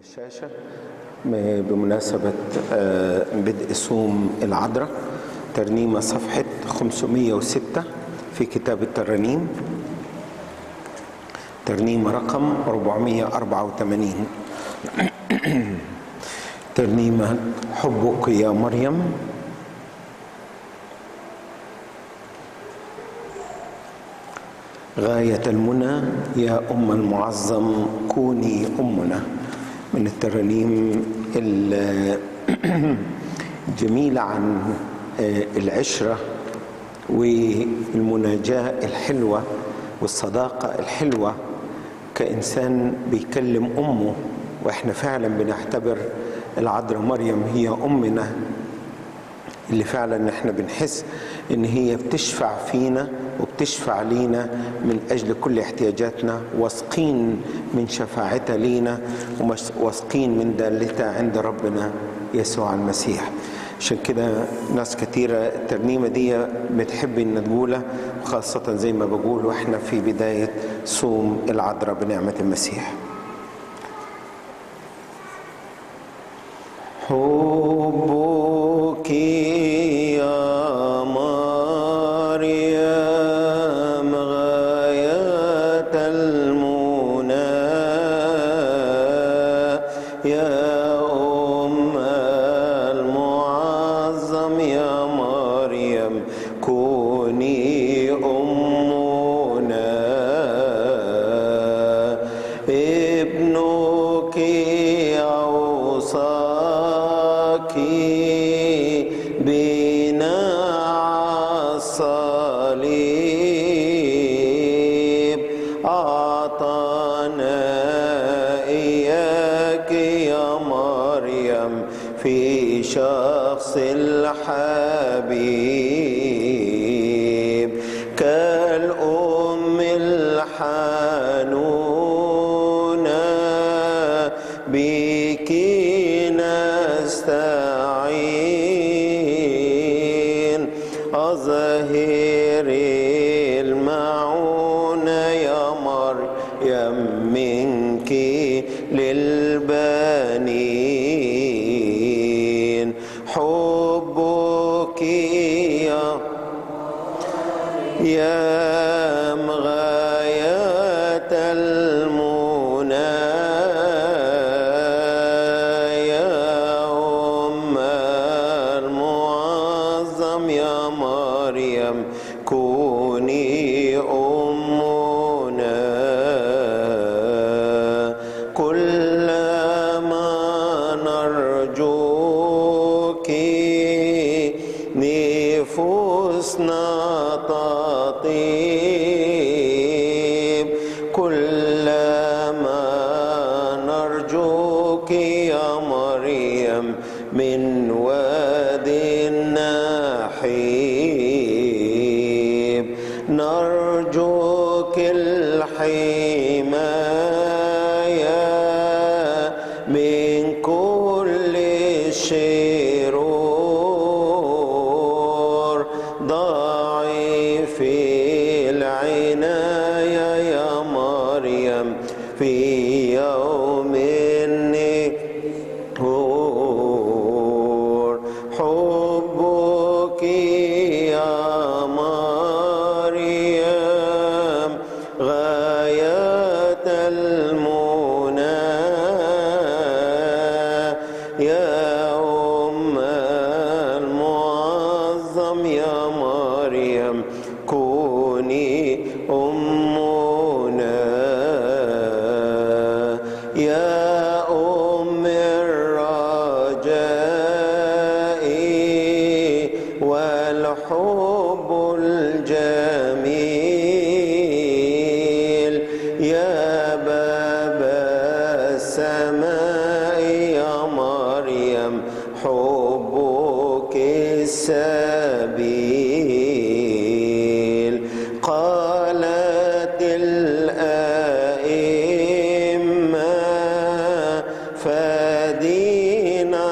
الشاشة بمناسبة بدء صوم العذراء ترنيمة صفحة 506 في كتاب الترانيم ترنيمة رقم 484 ترنيمة حبك يا مريم غاية المنى يا أم المعظم كوني أمنا من الترانيم الجميلة عن العشرة والمناجاة الحلوة والصداقة الحلوة كإنسان بيكلم أمه وإحنا فعلا بنعتبر العذراء مريم هي أمنا اللي فعلا احنا بنحس ان هي بتشفع فينا وبتشفع لينا من اجل كل احتياجاتنا واثقين من شفاعتها لينا واثقين من دالتها عند ربنا يسوع المسيح عشان كده ناس كتيرة الترنيمة دي بتحب ان تقولها وخاصة زي ما بقول واحنا في بداية صوم العذراء بنعمة المسيح حبك يا مريم غاية المنى يا أم المعظم يا مريم كوني أمنا ابنك أوصاك بنا الصليب أعطانا إياك يا مريم في شخص الحبيب كالأم الحنونة بك نستعين أظهر المعونة يا مريم منك للبنين حبك يا يا مغاية المنى يا أم المعظم يا مريم كوني أمنا كلما نرجوك نفوسنا تطيب كلما نرجوك يا مريم من واد النحيب نرجوك الحماية من كل الشرور ضعيف العناية يا مريم في يوم النهور حبك يا مريم غاية المنى يا أم المعظم يا مريم كوني أمنا يا أم الرجاء والحب الجميل يا باب السماء يا مريم حبك السبيل قالت الأئمة فدينا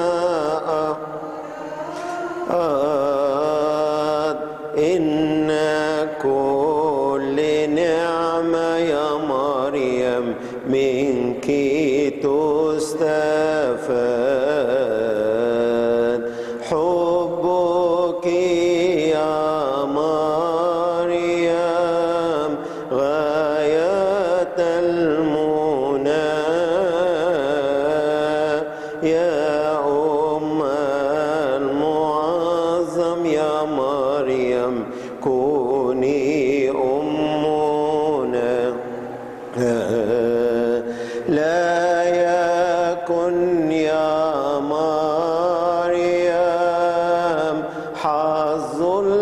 آه إن كل نعمة يا مريم مريم منك تستفاد حبك يا مريم غاية المنى يا أم المعظم يا مريم كوني أمنا لا يكن يا مريم حظ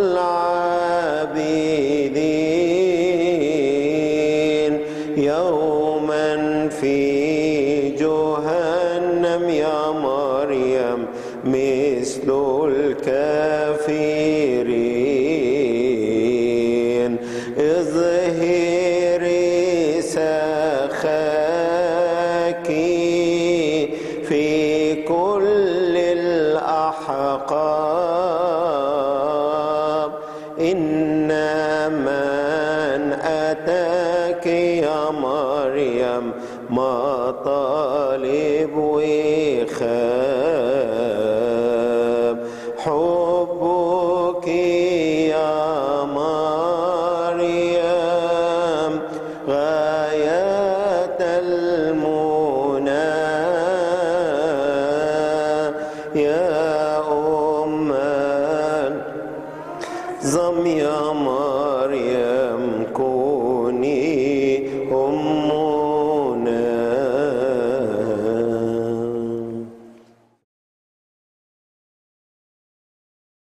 العابدين يوما في جهنم يا مريم مثل الكافرين اظهري سخاك في كل الأحقاب إن من أتاك يا مريم مطالب وخاب حبك يا مريم غاية المنى يا أم زم يا مريم كوني أم